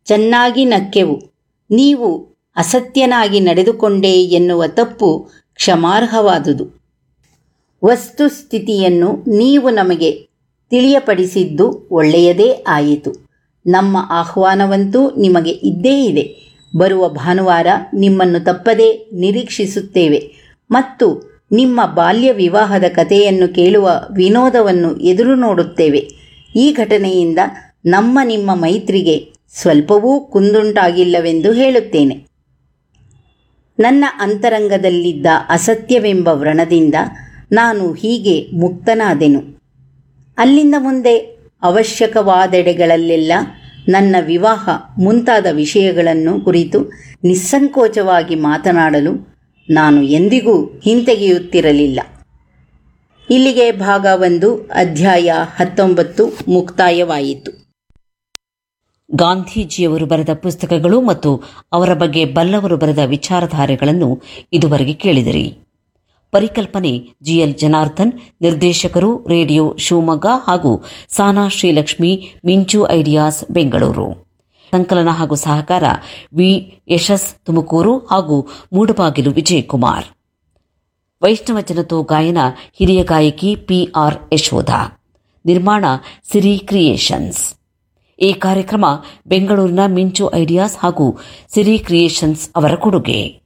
ಚೆನ್ನಾಗಿ ನಕ್ಕೆವು ನೀವು ಅಸತ್ಯನಾಗಿ ನಡೆದುಕೊಂಡೆ ಎನ್ನುವ ತಪ್ಪು ಕ್ಷಮಾರ್ಹವಾದುದು ವಸ್ತುಸ್ಥಿತಿಯನ್ನು ನೀವು ನಮಗೆ ತಿಳಿಯಪಡಿಸಿದ್ದು ಒಳ್ಳೆಯದೇ ಆಯಿತು ನಮ್ಮ ಆಹ್ವಾನವಂತೂ ನಿಮಗೆ ಇದ್ದೇ ಇದೆ ಬರುವ ಭಾನುವಾರ ನಿಮ್ಮನ್ನು ತಪ್ಪದೇ ನಿರೀಕ್ಷಿಸುತ್ತೇವೆ ಮತ್ತು ನಿಮ್ಮ ಬಾಲ್ಯ ವಿವಾಹದ ಕಥೆಯನ್ನು ಕೇಳುವ ವಿನೋದವನ್ನು ಎದುರು ನೋಡುತ್ತೇವೆ ಈ ಘಟನೆಯಿಂದ ನಮ್ಮ ನಿಮ್ಮ ಮೈತ್ರಿಗೆ ಸ್ವಲ್ಪವೂ ಕುಂದುಂಟಾಗಿಲ್ಲವೆಂದು ಹೇಳುತ್ತೇನೆ ನನ್ನ ಅಂತರಂಗದಲ್ಲಿದ್ದ ಅಸತ್ಯವೆಂಬ ವ್ರಣದಿಂದ ನಾನು ಹೀಗೆ ಮುಕ್ತನಾದೆನು ಅಲ್ಲಿಂದ ಮುಂದೆ ಅವಶ್ಯಕವಾದೆಡೆಗಳಲ್ಲೆಲ್ಲ ನನ್ನ ವಿವಾಹ ಮುಂತಾದ ವಿಷಯಗಳನ್ನು ಕುರಿತು ನಿಸ್ಸಂಕೋಚವಾಗಿ ಮಾತನಾಡಲು ನಾನು ಎಂದಿಗೂ ಹಿಂತೆಗೆಯುತ್ತಿರಲಿಲ್ಲ ಇಲ್ಲಿಗೆ ಭಾಗ ಒಂದು ಅಧ್ಯಾಯ ಹತ್ತೊಂಬತ್ತು ಮುಕ್ತಾಯವಾಯಿತು ಗಾಂಧೀಜಿಯವರು ಬರೆದ ಪುಸ್ತಕಗಳು ಮತ್ತು ಅವರ ಬಗ್ಗೆ ಬಲ್ಲವರು ಬರೆದ ವಿಚಾರಧಾರೆಗಳನ್ನು ಇದುವರೆಗೆ ಕೇಳಿದಿರಿ ಪರಿಕಲ್ಪನೆ ಜಿಎಲ್ ಜನಾರ್ದನ್ ನಿರ್ದೇಶಕರು ರೇಡಿಯೋ ಶಿವಮೊಗ್ಗ ಹಾಗೂ ಸಾನಾ ಶ್ರೀಲಕ್ಷ್ಮಿ ಮಿಂಚು ಐಡಿಯಾಸ್ ಬೆಂಗಳೂರು ಸಂಕಲನ ಹಾಗೂ ಸಹಕಾರ ವಿ ಯಶಸ್ ತುಮಕೂರು ಹಾಗೂ ಮೂಡಬಾಗಿಲು ವಿಜಯಕುಮಾರ್ ವೈಷ್ಣವ ಜನತೋ ಗಾಯನ ಹಿರಿಯ ಗಾಯಕಿ ಪಿಆರ್ ಯಶೋಧ ನಿರ್ಮಾಣ ಸಿರಿ ಕ್ರಿಯೇಷನ್ಸ್ ಈ ಕಾರ್ಯಕ್ರಮ ಬೆಂಗಳೂರಿನ ಮಿಂಚು ಐಡಿಯಾಸ್ ಹಾಗೂ ಸಿರಿ ಕ್ರಿಯೇಷನ್ಸ್ ಅವರ ಕೊಡುಗೆ